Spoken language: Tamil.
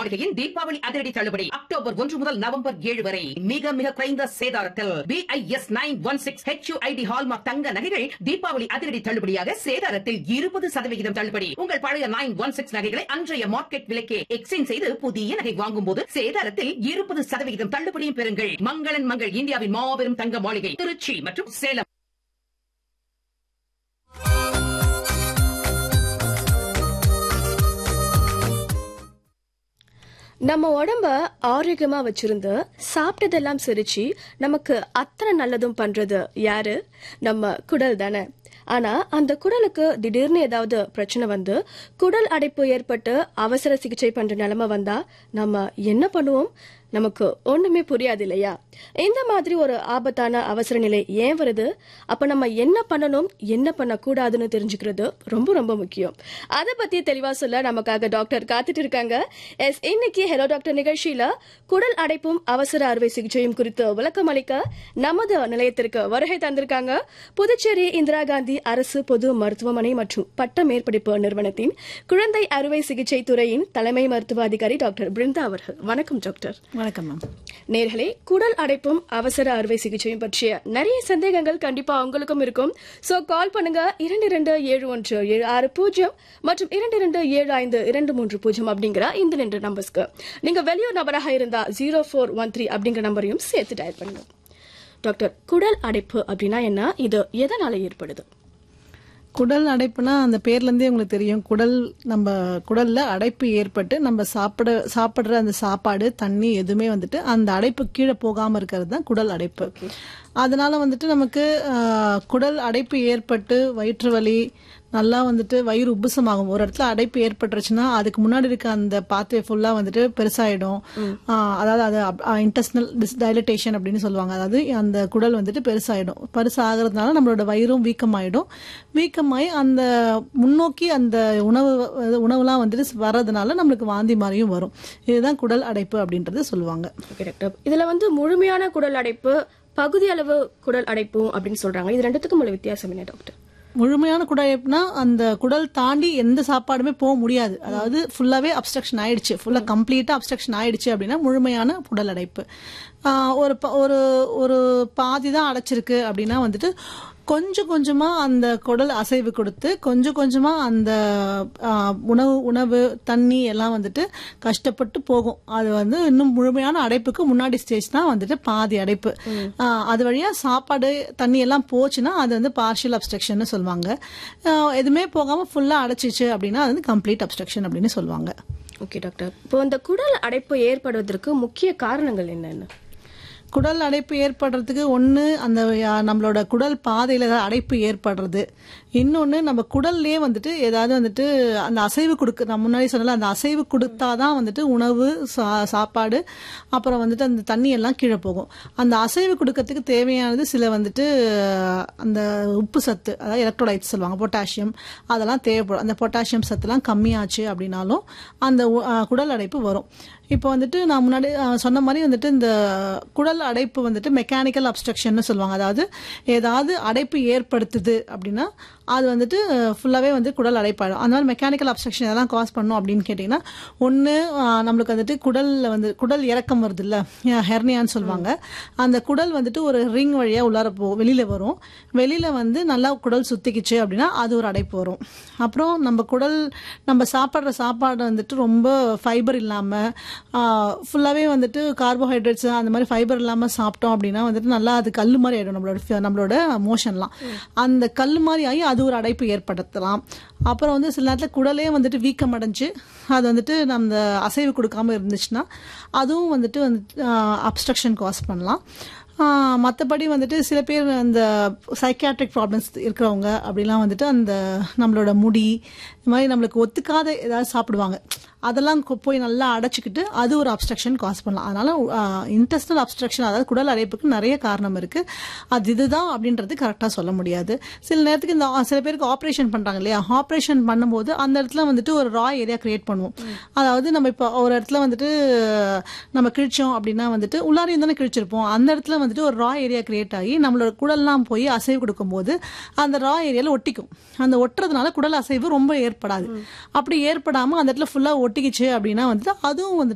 மாளிகையின் தீபாவளி அதிரடி தள்ளுபடி அக்டோபர் ஒன்று முதல் நவம்பர் ஏழு வரை மிக மிக குறைந்த சேதாரத்தில் BIS nine one six HUID hallmark தங்க நகைகள் தீபாவளி அதிரடி தள்ளுபடியாக சேதாரத்தில் இருபது சதவிகிதம் தள்ளுபடி உங்கள் பழைய நைன் ஒன் சிக்ஸ் நகைகளை அன்றைய மார்க்கெட் விலைக்கே எக்ஸ்சேஞ்ச் செய்து புதிய நகை வாங்கும் போது சேதாரத்தில் இருபது சதவிகிதம் தள்ளுபடியும் பெறுங்கள் மங்களன் மங்கள் இந்தியாவின் மாபெரும் தங்க மாளிகை திருச்சி மற்றும் சேலம் நம்ம உடம்ப ஆரோக்கியமா வச்சிருந்து சாப்பிட்டதெல்லாம் சிரிச்சு நமக்கு அத்தனை நல்லதும் பண்றது யாரு நம்ம குடல் தானே ஆனா அந்த குடலுக்கு திடீர்னு ஏதாவது பிரச்சனை வந்து குடல் அடைப்பு ஏற்பட்டு அவசர சிகிச்சை பண்ற நிலைமை வந்தா நம்ம என்ன பண்ணுவோம் நமக்கு ஒண்ணுமே புரியாது இல்லையா இந்த மாதிரி ஒரு ஆபத்தான அவசர நிலை ஏன் வருது அப்ப நம்ம என்ன பண்ணணும் என்ன பண்ணக்கூடாதுன்னு தெரிஞ்சுக்கிறது ரொம்ப ரொம்ப முக்கியம் அதை பத்தி தெளிவா சொல்ல நமக்காக டாக்டர் காத்துட்டு இருக்காங்க எஸ் இன்னைக்கு ஹெலோ டாக்டர் நிகழ்ச்சியில குடல் அடைப்பும் அவசர அறுவை சிகிச்சையும் குறித்து விளக்கம் அளிக்க நமது நிலையத்திற்கு வருகை தந்திருக்காங்க புதுச்சேரி இந்திரா காந்தி அரசு பொது மருத்துவமனை மற்றும் பட்ட மேற்படிப்பு நிறுவனத்தின் குழந்தை அறுவை சிகிச்சை துறையின் தலைமை மருத்துவ அதிகாரி டாக்டர் பிருந்தா அவர்கள் வணக்கம் டாக்டர் வணக்கம் மேம் நேர்களே குடல் அடைப்பும் அவசர அறுவை சிகிச்சையும் பற்றிய நிறைய சந்தேகங்கள் கண்டிப்பா உங்களுக்கும் இருக்கும் சோ கால் பண்ணுங்க இரண்டு இரண்டு ஏழு ஒன்று ஏழு ஆறு பூஜ்ஜியம் மற்றும் இரண்டு இரண்டு ஏழு ஐந்து இரண்டு மூன்று பூஜ்ஜியம் அப்படிங்கிற இந்த ரெண்டு நம்பர்ஸ்க்கு நீங்க வெளியூர் நபராக இருந்தா ஜீரோ ஃபோர் ஒன் த்ரீ அப்படிங்கிற நம்பரையும் சேர்த்து டயல் பண்ணுங்க டாக்டர் குடல் அடைப்பு அப்படின்னா என்ன இது எதனால ஏற்படுது குடல் அடைப்புனா அந்த பேர்லேருந்தே உங்களுக்கு தெரியும் குடல் நம்ம குடல்ல அடைப்பு ஏற்பட்டு நம்ம சாப்பிட சாப்பிட்ற அந்த சாப்பாடு தண்ணி எதுவுமே வந்துட்டு அந்த அடைப்பு கீழே போகாம இருக்கிறது தான் குடல் அடைப்பு அதனால வந்துட்டு நமக்கு ஆஹ், குடல் அடைப்பு ஏற்பட்டு வயிற்று வலி நல்லா வந்துட்டு வயிறு உப்புசமாகும் ஒரு இடத்துல அடைப்பு ஏற்பட்டுருச்சுன்னா அதுக்கு முன்னாடி இருக்க அந்த பாத்வே ஃபுல்லா வந்துட்டு பெருசாயிடும் ஆஹ், அதாவது அது இன்டெஸ்னல் டைலட்டேஷன் அப்படின்னு சொல்லுவாங்க அதாவது அந்த குடல் வந்துட்டு பெருசாயிடும் பெருசாகிறதுனால நம்மளோட வயிறும் வீக்கமாயிடும் வீக்கமாயி அந்த முன்னோக்கி அந்த உணவு உணவுலாம் வந்துட்டு வர்றதுனால நம்மளுக்கு வாந்தி மாதிரியும் வரும் இதுதான் குடல் அடைப்பு அப்படின்றது சொல்லுவாங்க ஓகே டாக்டர் இதுல வந்து முழுமையான குடல் அடைப்பு பகுதி அளவு குடல் அடைப்பு அப்படின்னு சொல்றாங்க இது ரெண்டுத்துக்கும் உள்ள வித்தியாசம் என்ன டாக்டர் முழுமையான குடல் அடைப்புனா அந்த குடல் தாண்டி எந்த சாப்பாடுமே போக முடியாது அதாவது ஃபுல்லாவே அப்ஸ்ட்ரக்ஷன் ஆயிடுச்சு ஃபுல்லா கம்ப்ளீட்டா அப்ஸ்ட்ரக்ஷன் ஆயிடுச்சு அப்படின்னா முழுமையான குடல் அடைப்பு ஆஹ் ஒரு ப- ஒரு ஒரு பாதி தான் அடைச்சிருக்கு அப்படின்னா வந்துட்டு கொஞ்சம் கொஞ்சமா அந்த குடல் அசைவு கொடுத்து கொஞ்சம் கொஞ்சமா அந்த ஆஹ், உணவு உணவு தண்ணி எல்லாம் வந்துட்டு கஷ்டப்பட்டு போகும் அது வந்து இன்னும் முழுமையான அடைப்புக்கு முன்னாடி ஸ்டேஜ் தான் வந்துட்டு பாதி அடைப்பு ஆஹ், அது வழியா சாப்பாடு தண்ணி எல்லாம் போச்சுன்னா அது வந்து பார்ஷியல் அப்ஸ்ட்ரக்ஷன் சொல்லுவாங்க ஆஹ், எதுவுமே போகாம ஃபுல்லா அடைச்சிச்சு அப்படின்னா அது வந்து கம்ப்ளீட் அப்ஸ்ட்ரக்ஷன் அப்படின்னு சொல்லுவாங்க ஓகே டாக்டர் இப்போ இந்த குடல் அடைப்பு ஏற்படுவதற்கு முக்கிய காரணங்கள் என்னென்ன குடல் அடைப்பு ஏற்படுறதுக்கு ஒன்று அந்த யா- நம்மளோட குடல் பாதையில் ஏதாவது அடைப்பு ஏற்படுறது இன்னொன்று நம்ம குடல்லே வந்துட்டு ஏதாவது வந்துட்டு அந்த அசைவு கொடுக்க நான் முன்னாடி சொன்னல அந்த அசைவு கொடுத்தாதான் வந்துட்டு உணவு சா- சாப்பாடு அப்புறம் வந்துட்டு அந்த தண்ணி எல்லாம் கீழே போகும் அந்த அசைவு கொடுக்கறதுக்கு தேவையானது சில வந்துட்டு அந்த உப்பு சத்து அதாவது எலக்ட்ரோலைட்ஸ் சொல்லுவாங்க பொட்டாசியம் அதெல்லாம் தேவைப்படும் அந்த பொட்டாசியம் சத்துலாம் கம்மியாச்சு அப்படின்னாலும் அந்த உ- ஆ, குடல் அடைப்பு வரும் இப்போ வந்துட்டு நான் முன்னாடி ஆ, சொன்ன மாதிரி வந்துட்டு இந்த குடல் அடைப்பு வந்துட்டு மெக்கானிக்கல் அப்ஸ்ட்ரக்ஷன் சொல்லுவாங்க அதாவது ஏதாவது அடைப்பு ஏற்படுத்துது அப்படின்னா அது வந்துட்டு ஃபுல்லாகவே வந்து குடல் அடைப்பாயிடும் அந்த மாதிரி மெக்கானிக்கல் அப்ஸ்ட்ரக்ஷன் எதெல்லாம் காஸ் பண்ணும் அப்படின்னு கேட்டிங்கன்னா ஒன்று நம்மளுக்கு வந்துட்டு குடலில் வந்து குடல் இறக்கம் வருது இல்லை ஹெர்னியான்னு சொல்லுவாங்க அந்த குடல் வந்துட்டு ஒரு ரிங் வழியாக உள்ளார போ வெளியில் வரும் வெளியில் வந்து நல்லா குடல் சுத்திக்கிச்சு அப்படின்னா அது ஒரு அடைப்பு வரும் அப்புறம் நம்ம குடல் நம்ம சாப்பிட்ற சாப்பாடு வந்துட்டு ரொம்ப ஃபைபர் இல்லாமல் ஃபுல்லாகவே வந்துட்டு கார்போஹைட்ரேட்ஸ் அந்த மாதிரி ஃபைபர் இல்லாமல் சாப்பிட்டோம் அப்படின்னா வந்துட்டு நல்லா அது கல் மாதிரி ஆயிடும் நம்மளோட fi- நம்மளோட மோஷன்லாம் அந்த கல் மாதிரி ஆகி அது ஒரு அடைப்பு ஏற்படுத்தலாம் அப்புறம் வந்து சில நேரத்தில் குடலே வந்துட்டு வீக்கம் அடைஞ்சு அது வந்துட்டு நம்ம அசைவு கொடுக்காம இருந்துச்சுன்னா அதுவும் வந்துட்டு வந்து அப்ஸ்ட்ரக்ஷன் காஸ் பண்ணலாம் மற்றபடி வந்துட்டு சில பேர் அந்த சைக்காட்ரிக் ப்ராப்ளம்ஸ் இருக்கிறவங்க அப்படிலாம் வந்துட்டு அந்த நம்மளோட முடி இந்த மாதிரி நம்மளுக்கு ஒத்துக்காத ஏதாவது சாப்பிடுவாங்க அதெல்லாம் கொ- போய் நல்லா அடைச்சிக்கிட்டு அது ஒரு அப்ஸ்ட்ரக்ஷன் காஸ் பண்ணலாம் அதனால இன்டெஸ்டல் அப்ஸ்ட்ரக்ஷன் அதாவது குடல் அடைப்புக்கு நிறைய காரணம் இருக்கு அது இதுதான் அப்படின்றது கரெக்டாக சொல்ல முடியாது சில நேரத்துக்கு இந்த ஆ- சில பேருக்கு ஆப்ரேஷன் பண்றாங்க இல்லையா ஆப்ரேஷன் பண்ணும்போது அந்த இடத்துல வந்துட்டு ஒரு ரா ஏரியா கிரியேட் பண்ணுவோம் அதாவது நம்ம இப்போ ஒரு இடத்துல வந்துட்டு நம்ம கிழிச்சோம் அப்படின்னா வந்துட்டு உள்ளாரையும் தானே கிழிச்சிருப்போம் அந்த இடத்துல வந்துட்டு ஒரு ரா ஏரியா கிரியேட் ஆகி நம்மளோட குடல்லாம் போய் அசைவு கொடுக்கும்போது அந்த ரா ஏரியால ஒட்டிக்கும் அந்த ஒட்டுறதுனால குடல் அசைவு ரொம்ப ஏற்படாது அப்படி ஏற்படாம அந்த இடத்துல ஃபுல்லா ஒட்டிக்கிச்சு அப்படின்னா வந்துட்டு அதுவும் வந்துட்டு